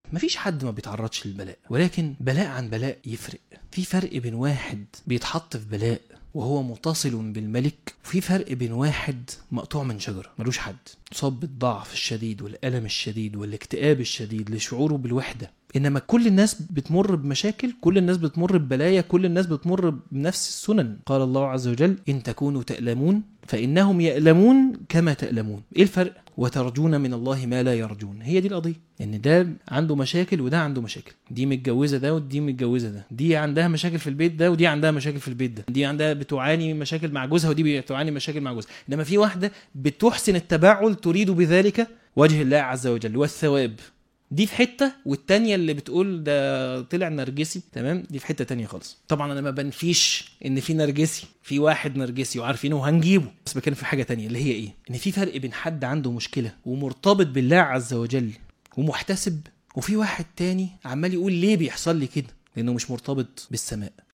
مفيش حد ما بيتعرضش للبلاء ولكن بلاء عن بلاء يفرق في فرق بين واحد بيتحط في بلاء وهو متصل بالملك وفي فرق بين واحد مقطوع من شجرة ملوش حد مصاب بالضعف الشديد والألم الشديد والاكتئاب الشديد لشعوره بالوحدة إنما كل الناس بتمر بمشاكل كل الناس بتمر ببلايا كل الناس بتمر بنفس السنن قال الله عز وجل إن تكونوا تألمون فإنهم يألمون كما تألمون إيه الفرق؟ وترجون من الله ما لا يرجون هي دي القضية ان ده عنده مشاكل وده عنده مشاكل دي متجوزه ده ودي متجوزه ده دي عندها مشاكل في البيت ده ودي عندها مشاكل في البيت ده دي عندها بتعاني من مشاكل مع جوزها ودي بتعاني من مشاكل مع جوزها انما في واحده بتحسن التباعل تريد بذلك وجه الله عز وجل والثواب دي في حته والتانيه اللي بتقول ده طلع نرجسي تمام دي في حته تانية خالص طبعا انا ما بنفيش ان في نرجسي في واحد نرجسي وعارفينه وهنجيبه بس بتكلم في حاجه تانية اللي هي ايه ان في فرق بين حد عنده مشكله ومرتبط بالله عز وجل ومحتسب وفي واحد تاني عمال يقول ليه بيحصل لي كده لانه مش مرتبط بالسماء